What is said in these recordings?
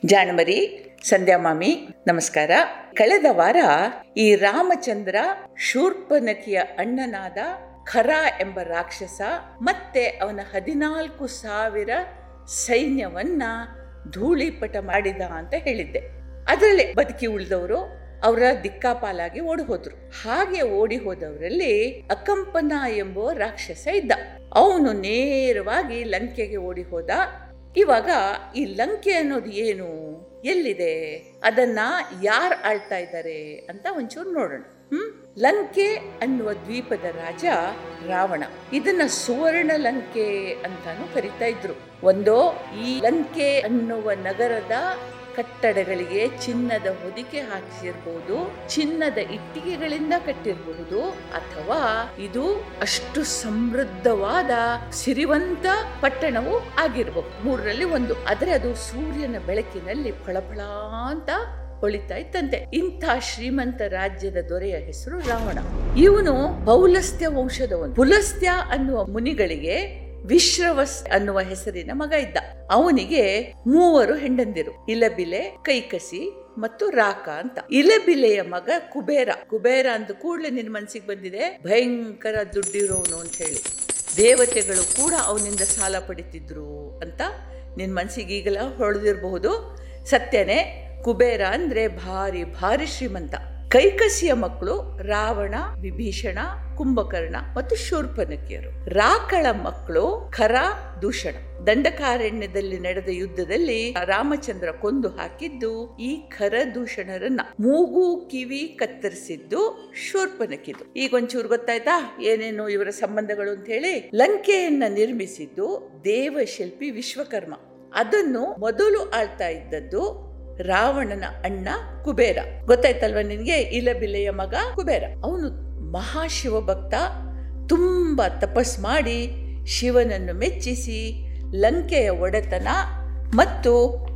ಜಾಣಮರಿ ಸಂಧ್ಯಾ ಮಾಮಿ ನಮಸ್ಕಾರ ಕಳೆದ ವಾರ ಈ ರಾಮಚಂದ್ರ ಶೂರ್ಪನಖಿಯ ಅಣ್ಣನಾದ ಖರ ಎಂಬ ರಾಕ್ಷಸ ಮತ್ತೆ ಅವನ ಹದಿನಾಲ್ಕು ಸಾವಿರ ಸೈನ್ಯವನ್ನ ಧೂಳಿಪಟ ಮಾಡಿದ ಅಂತ ಹೇಳಿದ್ದೆ ಅದರಲ್ಲಿ ಬದುಕಿ ಉಳಿದವರು ಅವರ ದಿಕ್ಕಾಪಾಲಾಗಿ ಓಡಿ ಹೋದ್ರು ಹಾಗೆ ಓಡಿ ಹೋದವರಲ್ಲಿ ಅಕಂಪನ ಎಂಬ ರಾಕ್ಷಸ ಇದ್ದ ಅವನು ನೇರವಾಗಿ ಲಂಕೆಗೆ ಓಡಿ ಹೋದ ಇವಾಗ ಈ ಲಂಕೆ ಅನ್ನೋದು ಏನು ಎಲ್ಲಿದೆ ಅದನ್ನ ಯಾರು ಆಳ್ತಾ ಇದ್ದಾರೆ ಅಂತ ಒಂಚೂರು ನೋಡೋಣ ಹ್ಮ್ ಲಂಕೆ ಅನ್ನುವ ದ್ವೀಪದ ರಾಜ ರಾವಣ ಇದನ್ನ ಸುವರ್ಣ ಲಂಕೆ ಅಂತಾನು ಕರಿತಾ ಇದ್ರು ಒಂದೋ ಈ ಲಂಕೆ ಅನ್ನುವ ನಗರದ ಕಟ್ಟಡಗಳಿಗೆ ಚಿನ್ನದ ಹೊದಿಕೆ ಹಾಕಿಸಿರ್ಬಹುದು ಚಿನ್ನದ ಇಟ್ಟಿಗೆಗಳಿಂದ ಕಟ್ಟಿರಬಹುದು ಅಥವಾ ಇದು ಅಷ್ಟು ಸಮೃದ್ಧವಾದ ಸಿರಿವಂತ ಪಟ್ಟಣವು ಆಗಿರಬಹುದು ಮೂರರಲ್ಲಿ ಒಂದು ಆದ್ರೆ ಅದು ಸೂರ್ಯನ ಬೆಳಕಿನಲ್ಲಿ ಫಳಫಳ ಅಂತ ಹೊಳಿತಾ ಇತ್ತಂತೆ ಇಂಥ ಶ್ರೀಮಂತ ರಾಜ್ಯದ ದೊರೆಯ ಹೆಸರು ರಾವಣ ಇವನು ಪೌಲಸ್ತ್ಯ ವಂಶದವನು ಪುಲಸ್ತ್ಯ ಅನ್ನುವ ಮುನಿಗಳಿಗೆ ವಿಶ್ರವಸ್ ಅನ್ನುವ ಹೆಸರಿನ ಮಗ ಇದ್ದ ಅವನಿಗೆ ಮೂವರು ಹೆಂಡಂದಿರು ಇಲಬಿಲೆ ಕೈಕಸಿ ಮತ್ತು ರಾಕ ಅಂತ ಇಲಬಿಲೆಯ ಮಗ ಕುಬೇರ ಕುಬೇರ ಅಂತ ಕೂಡಲೇ ನಿನ್ ಮನ್ಸಿಗೆ ಬಂದಿದೆ ಭಯಂಕರ ದುಡ್ಡಿರೋನು ಅಂತ ಹೇಳಿ ದೇವತೆಗಳು ಕೂಡ ಅವನಿಂದ ಸಾಲ ಪಡಿತಿದ್ರು ಅಂತ ನಿನ್ ಮನ್ಸಿಗೆ ಈಗಲ ಹೊಳೆದಿರಬಹುದು ಸತ್ಯನೇ ಕುಬೇರ ಅಂದ್ರೆ ಭಾರಿ ಭಾರಿ ಶ್ರೀಮಂತ ಕೈಕಸಿಯ ಮಕ್ಕಳು ರಾವಣ ವಿಭೀಷಣ ಕುಂಭಕರ್ಣ ಮತ್ತು ಶೂರ್ಪನಕಿಯರು ರಾಕಳ ಮಕ್ಕಳು ಖರ ದೂಷಣ ದಂಡಕಾರಣ್ಯದಲ್ಲಿ ನಡೆದ ಯುದ್ಧದಲ್ಲಿ ರಾಮಚಂದ್ರ ಕೊಂದು ಹಾಕಿದ್ದು ಈ ಖರ ದೂಷಣರನ್ನ ಮೂಗು ಕಿವಿ ಕತ್ತರಿಸಿದ್ದು ಶೂರ್ಪನಕಿದು ಈಗ ಒಂಚೂರು ಗೊತ್ತಾಯ್ತಾ ಏನೇನು ಇವರ ಸಂಬಂಧಗಳು ಅಂತ ಹೇಳಿ ಲಂಕೆಯನ್ನ ನಿರ್ಮಿಸಿದ್ದು ದೇವಶಿಲ್ಪಿ ವಿಶ್ವಕರ್ಮ ಅದನ್ನು ಮೊದಲು ಆಳ್ತಾ ಇದ್ದದ್ದು ರಾವಣನ ಅಣ್ಣ ಕುಬೇರ ಗೊತ್ತಾಯ್ತಲ್ವ ನಿನ್ಗೆ ಇಲಬಿಲೆಯ ಮಗ ಕುಬೇರ ಅವನು ಮಹಾಶಿವ ಭಕ್ತ ತುಂಬಾ ತಪಸ್ ಮಾಡಿ ಶಿವನನ್ನು ಮೆಚ್ಚಿಸಿ ಲಂಕೆಯ ಒಡೆತನ ಮತ್ತು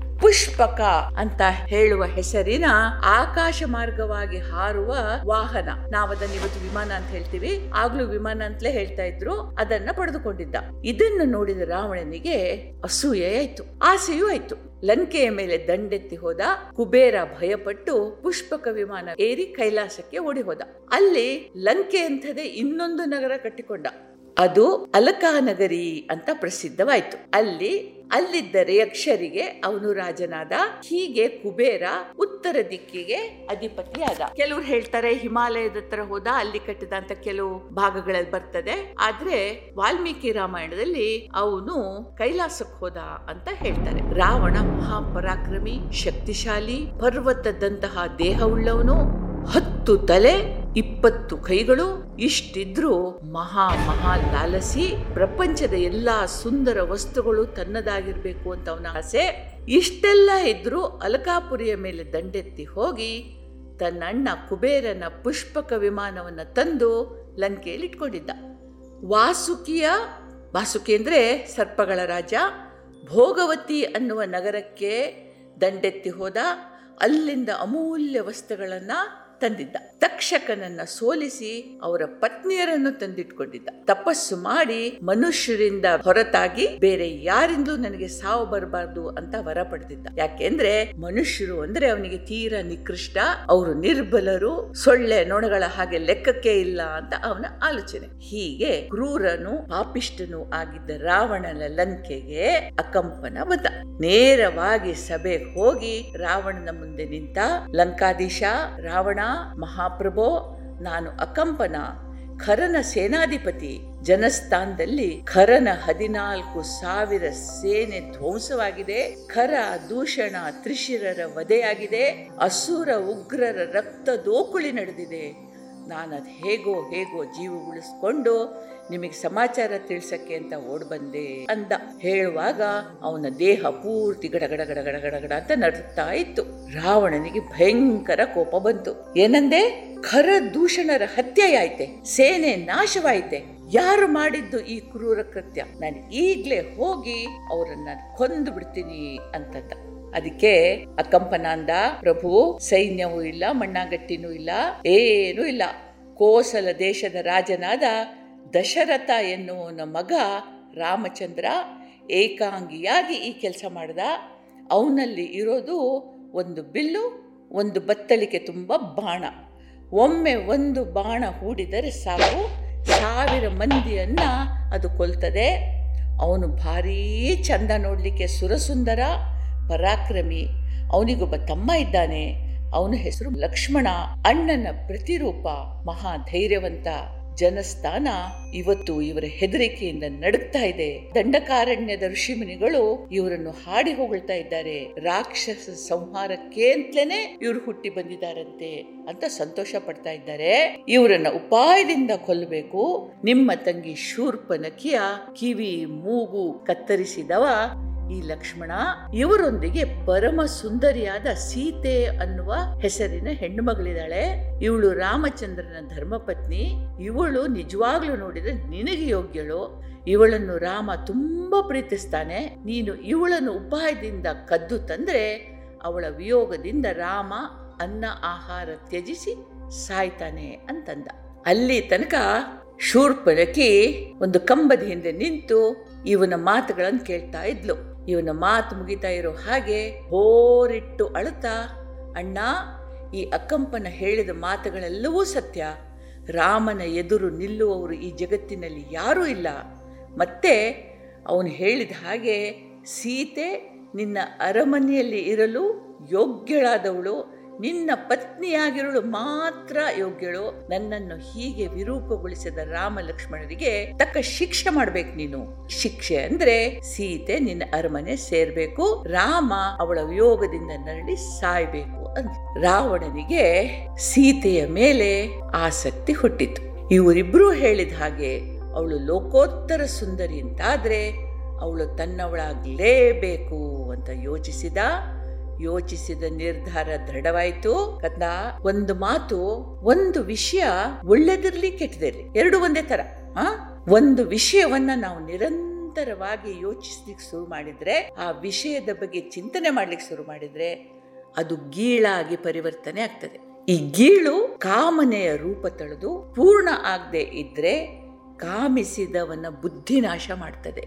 ಪುಷ್ಪಕ ಅಂತ ಹೇಳುವ ಹೆಸರಿನ ಆಕಾಶ ಮಾರ್ಗವಾಗಿ ಹಾರುವ ವಾಹನ ನಾವದನ್ನ ಇವತ್ತು ವಿಮಾನ ಅಂತ ಹೇಳ್ತೀವಿ ಆಗ್ಲೂ ವಿಮಾನ ಅಂತಲೇ ಹೇಳ್ತಾ ಇದ್ರು ಅದನ್ನ ಪಡೆದುಕೊಂಡಿದ್ದ ಇದನ್ನು ನೋಡಿದ ರಾವಣನಿಗೆ ಅಸೂಯೆ ಆಯ್ತು ಆಸೆಯೂ ಆಯ್ತು ಲಂಕೆಯ ಮೇಲೆ ದಂಡೆತ್ತಿ ಹೋದ ಕುಬೇರ ಭಯಪಟ್ಟು ಪುಷ್ಪಕ ವಿಮಾನ ಏರಿ ಕೈಲಾಸಕ್ಕೆ ಓಡಿ ಹೋದ ಅಲ್ಲಿ ಲಂಕೆ ಅಂತದೇ ಇನ್ನೊಂದು ನಗರ ಕಟ್ಟಿಕೊಂಡ ಅದು ಅಲಕಾನಗರಿ ಅಂತ ಪ್ರಸಿದ್ಧವಾಯ್ತು ಅಲ್ಲಿ ಅಲ್ಲಿದ್ದ ಯಕ್ಷರಿಗೆ ಅವನು ರಾಜನಾದ ಹೀಗೆ ಕುಬೇರ ಉತ್ತರ ದಿಕ್ಕಿಗೆ ಅಧಿಪತಿಯಾದ ಕೆಲವರು ಹೇಳ್ತಾರೆ ಹಿಮಾಲಯದ ಹತ್ರ ಹೋದ ಅಲ್ಲಿ ಕಟ್ಟಿದ ಅಂತ ಕೆಲವು ಭಾಗಗಳಲ್ಲಿ ಬರ್ತದೆ ಆದ್ರೆ ವಾಲ್ಮೀಕಿ ರಾಮಾಯಣದಲ್ಲಿ ಅವನು ಕೈಲಾಸಕ್ಕೆ ಹೋದ ಅಂತ ಹೇಳ್ತಾರೆ ರಾವಣ ಮಹಾಪರಾಕ್ರಮಿ ಶಕ್ತಿಶಾಲಿ ಪರ್ವತದಂತಹ ದೇಹವುಳ್ಳವನು ಹತ್ತು ತಲೆ ಇಪ್ಪತ್ತು ಕೈಗಳು ಇಷ್ಟಿದ್ರು ಮಹಾ ಮಹಾ ಲಾಲಸಿ ಪ್ರಪಂಚದ ಎಲ್ಲಾ ಸುಂದರ ವಸ್ತುಗಳು ತನ್ನದಾಗಿರ್ಬೇಕು ಅಂತ ಅವನ ಆಸೆ ಇಷ್ಟೆಲ್ಲ ಇದ್ರು ಅಲಕಾಪುರಿಯ ಮೇಲೆ ದಂಡೆತ್ತಿ ಹೋಗಿ ತನ್ನ ಅಣ್ಣ ಕುಬೇರನ ಪುಷ್ಪಕ ವಿಮಾನವನ್ನ ತಂದು ಲಂಕೆಯಲ್ಲಿ ಇಟ್ಕೊಂಡಿದ್ದ ವಾಸುಕಿಯ ವಾಸುಕಿ ಅಂದ್ರೆ ಸರ್ಪಗಳ ರಾಜ ಭೋಗವತಿ ಅನ್ನುವ ನಗರಕ್ಕೆ ದಂಡೆತ್ತಿ ಹೋದ ಅಲ್ಲಿಂದ ಅಮೂಲ್ಯ ವಸ್ತುಗಳನ್ನ ತಂದಿದ್ದ ತಕ್ಷಕನನ್ನ ಸೋಲಿಸಿ ಅವರ ಪತ್ನಿಯರನ್ನು ತಂದಿಟ್ಕೊಂಡಿದ್ದ ತಪಸ್ಸು ಮಾಡಿ ಮನುಷ್ಯರಿಂದ ಹೊರತಾಗಿ ಬೇರೆ ಯಾರಿಂದಲೂ ನನಗೆ ಸಾವು ಬರಬಾರ್ದು ಅಂತ ವರ ಪಡೆದಿದ್ದ ಯಾಕೆಂದ್ರೆ ಮನುಷ್ಯರು ಅಂದ್ರೆ ಅವನಿಗೆ ತೀರಾ ನಿಕೃಷ್ಟ ಅವರು ನಿರ್ಬಲರು ಸೊಳ್ಳೆ ನೊಣಗಳ ಹಾಗೆ ಲೆಕ್ಕಕ್ಕೆ ಇಲ್ಲ ಅಂತ ಅವನ ಆಲೋಚನೆ ಹೀಗೆ ಕ್ರೂರನು ಪಾಪಿಷ್ಟನು ಆಗಿದ್ದ ರಾವಣನ ಲಂಕೆಗೆ ಅಕಂಪನ ಬಂದ ನೇರವಾಗಿ ಸಭೆ ಹೋಗಿ ರಾವಣನ ಮುಂದೆ ನಿಂತ ಲಂಕಾಧೀಶ ರಾವಣ ಮಹಾಪ್ರಭೋ ನಾನು ಅಕಂಪನ ಖರನ ಸೇನಾಧಿಪತಿ ಜನಸ್ಥಾನದಲ್ಲಿ ಖರನ ಹದಿನಾಲ್ಕು ಸಾವಿರ ಸೇನೆ ಧ್ವಂಸವಾಗಿದೆ ಖರ ದೂಷಣ ತ್ರಿಶಿರರ ವಧೆಯಾಗಿದೆ ಅಸುರ ಉಗ್ರರ ರಕ್ತ ದೋಕುಳಿ ನಡೆದಿದೆ ನಾನು ಅದು ಹೇಗೋ ಹೇಗೋ ಜೀವ ಉಳಿಸ್ಕೊಂಡು ನಿಮಗೆ ಸಮಾಚಾರ ತಿಳಿಸಕ್ಕೆ ಅಂತ ಓಡ್ ಬಂದೆ ಅಂದ ಹೇಳುವಾಗ ಅವನ ದೇಹ ಪೂರ್ತಿ ಗಡಗಡ ಗಡಗಡ ಗಡಗಡ ಅಂತ ನಡುತ್ತಾ ಇತ್ತು ರಾವಣನಿಗೆ ಭಯಂಕರ ಕೋಪ ಬಂತು ಏನಂದೆ ಖರ ದೂಷಣರ ಹತ್ಯೆಯಾಯ್ತೆ ಸೇನೆ ನಾಶವಾಯ್ತೆ ಯಾರು ಮಾಡಿದ್ದು ಈ ಕ್ರೂರ ಕೃತ್ಯ ನಾನು ಈಗ್ಲೇ ಹೋಗಿ ಅವರನ್ನ ಕೊಂದು ಬಿಡ್ತೀನಿ ಅಂತಂದ ಅದಕ್ಕೆ ಅಕಂಪನಾಂದ ಪ್ರಭು ಸೈನ್ಯವೂ ಇಲ್ಲ ಮಣ್ಣಾಗಟ್ಟಿನೂ ಇಲ್ಲ ಏನೂ ಇಲ್ಲ ಕೋಸಲ ದೇಶದ ರಾಜನಾದ ದಶರಥ ಎನ್ನುವನ ಮಗ ರಾಮಚಂದ್ರ ಏಕಾಂಗಿಯಾಗಿ ಈ ಕೆಲಸ ಮಾಡ್ದ ಅವನಲ್ಲಿ ಇರೋದು ಒಂದು ಬಿಲ್ಲು ಒಂದು ಬತ್ತಳಿಕೆ ತುಂಬ ಬಾಣ ಒಮ್ಮೆ ಒಂದು ಬಾಣ ಹೂಡಿದರೆ ಸಾಕು ಸಾವಿರ ಮಂದಿಯನ್ನ ಅದು ಕೊಲ್ತದೆ ಅವನು ಭಾರೀ ಚಂದ ನೋಡಲಿಕ್ಕೆ ಸುರಸುಂದರ ಪರಾಕ್ರಮಿ ಅವನಿಗೊಬ್ಬ ತಮ್ಮ ಇದ್ದಾನೆ ಅವನ ಹೆಸರು ಲಕ್ಷ್ಮಣ ಅಣ್ಣನ ಪ್ರತಿರೂಪ ಮಹಾ ಧೈರ್ಯವಂತ ಜನಸ್ಥಾನ ಇವತ್ತು ಇವರ ಹೆದರಿಕೆಯಿಂದ ನಡುಗ್ತಾ ಇದೆ ದಂಡಕಾರಣ್ಯದ ಋಷಿಮುನಿಗಳು ಇವರನ್ನು ಹಾಡಿ ಹೊಗಳ್ತಾ ಇದ್ದಾರೆ ರಾಕ್ಷಸ ಸಂಹಾರಕ್ಕೆ ಅಂತಲೇ ಇವರು ಹುಟ್ಟಿ ಬಂದಿದ್ದಾರಂತೆ ಅಂತ ಸಂತೋಷ ಪಡ್ತಾ ಇದ್ದಾರೆ ಇವರನ್ನ ಉಪಾಯದಿಂದ ಕೊಲ್ಲಬೇಕು ನಿಮ್ಮ ತಂಗಿ ಶೂರ್ಪನಕಿಯ ಕಿವಿ ಮೂಗು ಕತ್ತರಿಸಿದವ ಈ ಲಕ್ಷ್ಮಣ ಇವರೊಂದಿಗೆ ಪರಮ ಸುಂದರಿಯಾದ ಸೀತೆ ಅನ್ನುವ ಹೆಸರಿನ ಹೆಣ್ಣು ಮಗಳಿದ್ದಾಳೆ ಇವಳು ರಾಮಚಂದ್ರನ ಧರ್ಮಪತ್ನಿ ಇವಳು ನಿಜವಾಗ್ಲೂ ನೋಡಿದ್ರೆ ನಿನಗೆ ಯೋಗ್ಯಳು ಇವಳನ್ನು ರಾಮ ತುಂಬಾ ಪ್ರೀತಿಸ್ತಾನೆ ನೀನು ಇವಳನ್ನು ಉಪಾಯದಿಂದ ಕದ್ದು ತಂದ್ರೆ ಅವಳ ವಿಯೋಗದಿಂದ ರಾಮ ಅನ್ನ ಆಹಾರ ತ್ಯಜಿಸಿ ಸಾಯ್ತಾನೆ ಅಂತಂದ ಅಲ್ಲಿ ತನಕ ಶೂರ್ಪನಕಿ ಒಂದು ಕಂಬದ ಹಿಂದೆ ನಿಂತು ಇವನ ಮಾತುಗಳನ್ನು ಕೇಳ್ತಾ ಇದ್ಲು ಇವನ ಮಾತು ಮುಗಿತಾ ಇರೋ ಹಾಗೆ ಹೋರಿಟ್ಟು ಅಳುತ್ತಾ ಅಣ್ಣ ಈ ಅಕ್ಕಂಪನ ಹೇಳಿದ ಮಾತುಗಳೆಲ್ಲವೂ ಸತ್ಯ ರಾಮನ ಎದುರು ನಿಲ್ಲುವವರು ಈ ಜಗತ್ತಿನಲ್ಲಿ ಯಾರೂ ಇಲ್ಲ ಮತ್ತೆ ಅವನು ಹೇಳಿದ ಹಾಗೆ ಸೀತೆ ನಿನ್ನ ಅರಮನೆಯಲ್ಲಿ ಇರಲು ಯೋಗ್ಯಳಾದವಳು ನಿನ್ನ ಪತ್ನಿಯಾಗಿರಲು ಮಾತ್ರ ಯೋಗ್ಯಳು ನನ್ನನ್ನು ಹೀಗೆ ವಿರೂಪಗೊಳಿಸಿದ ರಾಮ ಲಕ್ಷ್ಮಣರಿಗೆ ತಕ್ಕ ಶಿಕ್ಷೆ ಮಾಡ್ಬೇಕು ನೀನು ಶಿಕ್ಷೆ ಅಂದ್ರೆ ಸೀತೆ ನಿನ್ನ ಅರಮನೆ ಸೇರ್ಬೇಕು ರಾಮ ಅವಳ ವಿಯೋಗದಿಂದ ನರಳಿ ಸಾಯ್ಬೇಕು ಅಂತ ರಾವಣನಿಗೆ ಸೀತೆಯ ಮೇಲೆ ಆಸಕ್ತಿ ಹುಟ್ಟಿತು ಇವರಿಬ್ರು ಹೇಳಿದ ಹಾಗೆ ಅವಳು ಲೋಕೋತ್ತರ ಸುಂದರಿ ಅಂತಾದ್ರೆ ಅವಳು ತನ್ನವಳಾಗ್ಲೇಬೇಕು ಅಂತ ಯೋಚಿಸಿದ ಯೋಚಿಸಿದ ನಿರ್ಧಾರ ದೃಢವಾಯಿತು ಕದ್ದ ಒಂದು ಮಾತು ಒಂದು ವಿಷಯ ಒಳ್ಳೆದಿರ್ಲಿ ಕೆಟ್ಟದಿರ್ಲಿ ಎರಡು ಒಂದೇ ತರ ಆ ಒಂದು ವಿಷಯವನ್ನ ನಾವು ನಿರಂತರವಾಗಿ ಯೋಚಿಸ್ಲಿಕ್ಕೆ ಶುರು ಮಾಡಿದ್ರೆ ಆ ವಿಷಯದ ಬಗ್ಗೆ ಚಿಂತನೆ ಮಾಡ್ಲಿಕ್ಕೆ ಶುರು ಮಾಡಿದ್ರೆ ಅದು ಗೀಳಾಗಿ ಪರಿವರ್ತನೆ ಆಗ್ತದೆ ಈ ಗೀಳು ಕಾಮನೆಯ ರೂಪ ತಳೆದು ಪೂರ್ಣ ಆಗದೆ ಇದ್ರೆ ಕಾಮಿಸಿದವನ ಬುದ್ಧಿನಾಶ ಮಾಡ್ತದೆ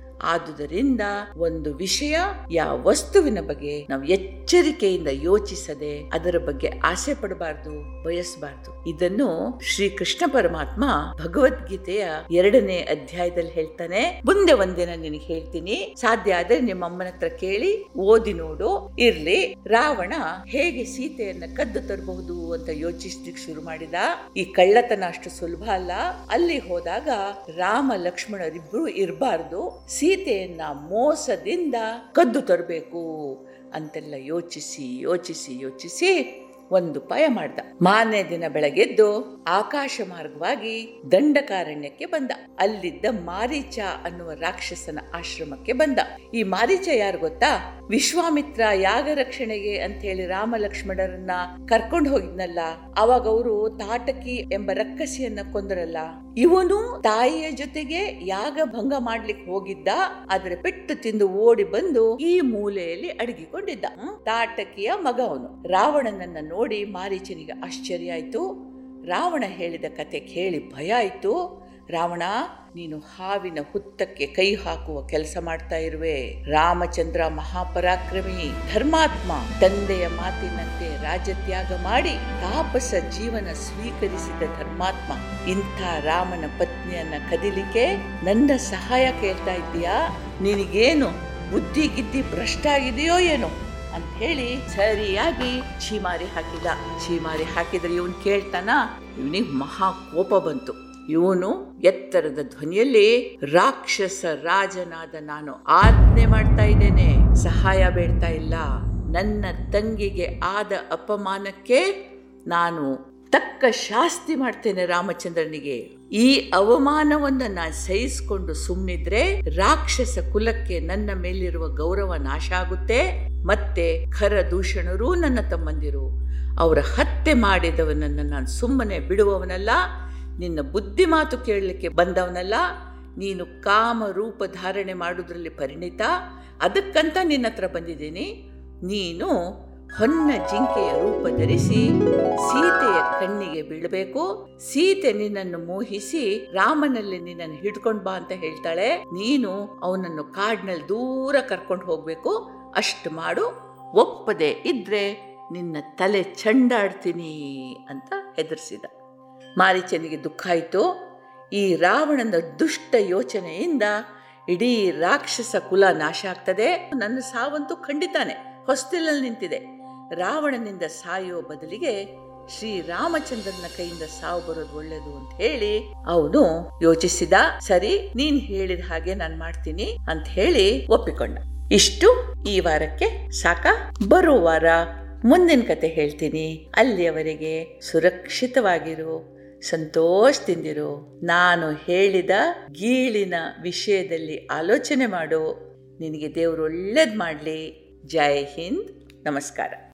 ಆದುದರಿಂದ ಒಂದು ವಿಷಯ ಯಾವ ವಸ್ತುವಿನ ಬಗ್ಗೆ ನಾವು ಎಚ್ಚರಿಕೆಯಿಂದ ಯೋಚಿಸದೆ ಅದರ ಬಗ್ಗೆ ಆಸೆ ಪಡಬಾರ್ದು ಬಯಸಬಾರ್ದು ಇದನ್ನು ಶ್ರೀ ಕೃಷ್ಣ ಪರಮಾತ್ಮ ಭಗವದ್ಗೀತೆಯ ಎರಡನೇ ಅಧ್ಯಾಯದಲ್ಲಿ ಹೇಳ್ತಾನೆ ಮುಂದೆ ಒಂದಿನ ನಿನಗೆ ಹೇಳ್ತೀನಿ ಸಾಧ್ಯ ಆದ್ರೆ ನಿಮ್ಮ ಅಮ್ಮನ ಹತ್ರ ಕೇಳಿ ಓದಿ ನೋಡು ಇರ್ಲಿ ರಾವಣ ಹೇಗೆ ಸೀತೆಯನ್ನ ಕದ್ದು ತರಬಹುದು ಅಂತ ಯೋಚಿಸ್ಲಿಕ್ಕೆ ಶುರು ಮಾಡಿದ ಈ ಕಳ್ಳತನ ಅಷ್ಟು ಸುಲಭ ಅಲ್ಲ ಅಲ್ಲಿ ಹೋದಾಗ ರಾಮ ಲಕ್ಷ್ಮಣರಿಬ್ರು ಇರಬಾರ್ದು ಸೀತೆಯನ್ನ ಮೋಸದಿಂದ ಕದ್ದು ತರಬೇಕು ಅಂತೆಲ್ಲ ಯೋಚಿಸಿ ಯೋಚಿಸಿ ಯೋಚಿಸಿ ಒಂದು ಉಪಾಯ ಮಾಡ್ದ ಮಾರನೇ ದಿನ ಬೆಳಗೆದ್ದು ಆಕಾಶ ಮಾರ್ಗವಾಗಿ ದಂಡಕಾರಣ್ಯಕ್ಕೆ ಬಂದ ಅಲ್ಲಿದ್ದ ಮಾರೀಚ ಅನ್ನುವ ರಾಕ್ಷಸನ ಆಶ್ರಮಕ್ಕೆ ಬಂದ ಈ ಮಾರೀಚ ಯಾರು ಗೊತ್ತಾ ವಿಶ್ವಾಮಿತ್ರ ಯಾಗ ರಕ್ಷಣೆಗೆ ಅಂತ ಹೇಳಿ ರಾಮ ಲಕ್ಷ್ಮಣರನ್ನ ಕರ್ಕೊಂಡು ಹೋಗಿದ್ನಲ್ಲ ಅವಾಗ ಅವರು ತಾಟಕಿ ಎಂಬ ರಕ್ಕಸಿಯನ್ನ ಕೊಂದರಲ್ಲ ಇವನು ತಾಯಿಯ ಜೊತೆಗೆ ಯಾಗ ಭಂಗ ಮಾಡ್ಲಿಕ್ಕೆ ಹೋಗಿದ್ದ ಆದ್ರೆ ಪೆಟ್ಟು ತಿಂದು ಓಡಿ ಬಂದು ಈ ಮೂಲೆಯಲ್ಲಿ ಅಡಗಿಕೊಂಡಿದ್ದ ಹ್ಮ್? ತಾಟಕಿಯ ಮಗ ಅವನು ರಾವಣನನ್ನ ನೋಡಿ ಮಾರೀಚನಿಗೆ ಆಶ್ಚರ್ಯ ಆಯ್ತು ರಾವಣ ಹೇಳಿದ ಕತೆ ಕೇಳಿ ಭಯ ಆಯ್ತು ರಾವಣ ನೀನು ಹಾವಿನ ಹುತ್ತಕ್ಕೆ ಕೈ ಹಾಕುವ ಕೆಲಸ ಮಾಡ್ತಾ ಇರುವೆ ರಾಮಚಂದ್ರ ಮಹಾಪರಾಕ್ರಮಿ ಧರ್ಮಾತ್ಮ ತಂದೆಯ ಮಾತಿನಂತೆ ರಾಜತ್ಯಾಗ ಮಾಡಿ ತಾಪಸ ಜೀವನ ಸ್ವೀಕರಿಸಿದ ಧರ್ಮಾತ್ಮ ಇಂಥ ರಾಮನ ಪತ್ನಿಯನ್ನ ಕದಿಲಿಕ್ಕೆ ನನ್ನ ಸಹಾಯ ಕೇಳ್ತಾ ಇದ್ದೀಯಾ ನಿನಗೇನು ಬುದ್ಧಿ ಗಿದ್ದಿ ಭ್ರಷ್ಟ ಆಗಿದೆಯೋ ಏನೋ ಅಂತ ಹೇಳಿ ಸರಿಯಾಗಿ ಛೀಮಾರಿ ಹಾಕಿದ ಛೀಮಾರಿ ಹಾಕಿದ್ರೆ ಇವನ್ ಕೇಳ್ತಾನ ಇವನಿಗೆ ಮಹಾ ಕೋಪ ಬಂತು ಇವನು ಎತ್ತರದ ಧ್ವನಿಯಲ್ಲಿ ರಾಕ್ಷಸ ರಾಜನಾದ ನಾನು ಆಜ್ಞೆ ಮಾಡ್ತಾ ಇದ್ದೇನೆ ಸಹಾಯ ಬೇಡ್ತಾ ಇಲ್ಲ ನನ್ನ ತಂಗಿಗೆ ಆದ ಅಪಮಾನಕ್ಕೆ ನಾನು ತಕ್ಕ ಶಾಸ್ತಿ ಮಾಡ್ತೇನೆ ರಾಮಚಂದ್ರನಿಗೆ ಈ ಅವಮಾನವನ್ನು ನಾನು ಸಹಿಸಿಕೊಂಡು ಸುಮ್ಮನಿದ್ರೆ ರಾಕ್ಷಸ ಕುಲಕ್ಕೆ ನನ್ನ ಮೇಲಿರುವ ಗೌರವ ನಾಶ ಆಗುತ್ತೆ ಮತ್ತೆ ಖರ ದೂಷಣರೂ ನನ್ನ ತಮ್ಮಂದಿರು ಅವರ ಹತ್ಯೆ ಮಾಡಿದವನನ್ನು ನಾನು ಸುಮ್ಮನೆ ಬಿಡುವವನಲ್ಲ ನಿನ್ನ ಬುದ್ಧಿ ಮಾತು ಕೇಳಲಿಕ್ಕೆ ಬಂದವನಲ್ಲ ನೀನು ಕಾಮ ರೂಪ ಧಾರಣೆ ಮಾಡುವುದರಲ್ಲಿ ಪರಿಣಿತ ಅದಕ್ಕಂತ ನಿನ್ನ ಹತ್ರ ಬಂದಿದ್ದೀನಿ ನೀನು ಹೊನ್ನ ಜಿಂಕೆಯ ರೂಪ ಧರಿಸಿ ಸೀತೆಯ ಕಣ್ಣಿಗೆ ಬೀಳಬೇಕು ಸೀತೆ ನಿನ್ನನ್ನು ಮೋಹಿಸಿ ರಾಮನಲ್ಲಿ ನಿನ್ನನ್ನು ಹಿಡ್ಕೊಂಡ್ ಬಾ ಅಂತ ಹೇಳ್ತಾಳೆ ನೀನು ಅವನನ್ನು ಕಾಡ್ನಲ್ಲಿ ದೂರ ಕರ್ಕೊಂಡು ಹೋಗ್ಬೇಕು ಅಷ್ಟು ಮಾಡು ಒಪ್ಪದೆ ಇದ್ರೆ ನಿನ್ನ ತಲೆ ಚಂಡಾಡ್ತೀನಿ ಅಂತ ಹೆದರಿಸಿದ ಮಾರೀಚನಿಗೆ ದುಃಖ ಆಯಿತು ಈ ರಾವಣನ ದುಷ್ಟ ಯೋಚನೆಯಿಂದ ಇಡೀ ರಾಕ್ಷಸ ಕುಲ ನಾಶ ಆಗ್ತದೆ ನನ್ನ ಸಾವಂತೂ ಖಂಡಿತಾನೆ ಹೊಸ್ತಿಲಲ್ಲಿ ನಿಂತಿದೆ ರಾವಣನಿಂದ ಸಾಯೋ ಬದಲಿಗೆ ಶ್ರೀರಾಮಚಂದ್ರನ ಕೈಯಿಂದ ಸಾವು ಬರೋದು ಒಳ್ಳೇದು ಅಂತ ಹೇಳಿ ಅವನು ಯೋಚಿಸಿದ ಸರಿ ನೀನ್ ಹೇಳಿದ ಹಾಗೆ ನಾನು ಮಾಡ್ತೀನಿ ಅಂತ ಹೇಳಿ ಒಪ್ಪಿಕೊಂಡ ಇಷ್ಟು ಈ ವಾರಕ್ಕೆ ಸಾಕ ಬರೋ ವಾರ ಮುಂದಿನ ಕತೆ ಹೇಳ್ತೀನಿ ಅಲ್ಲಿಯವರೆಗೆ ಸುರಕ್ಷಿತವಾಗಿರು ಸಂತೋಷದಿಂದಿರು ನಾನು ಹೇಳಿದ ಗೀಳಿನ ವಿಷಯದಲ್ಲಿ ಆಲೋಚನೆ ಮಾಡು ನಿನಗೆ ದೇವರು ಒಳ್ಳೇದು ಮಾಡಲಿ ಜೈ ಹಿಂದ್ ನಮಸ್ಕಾರ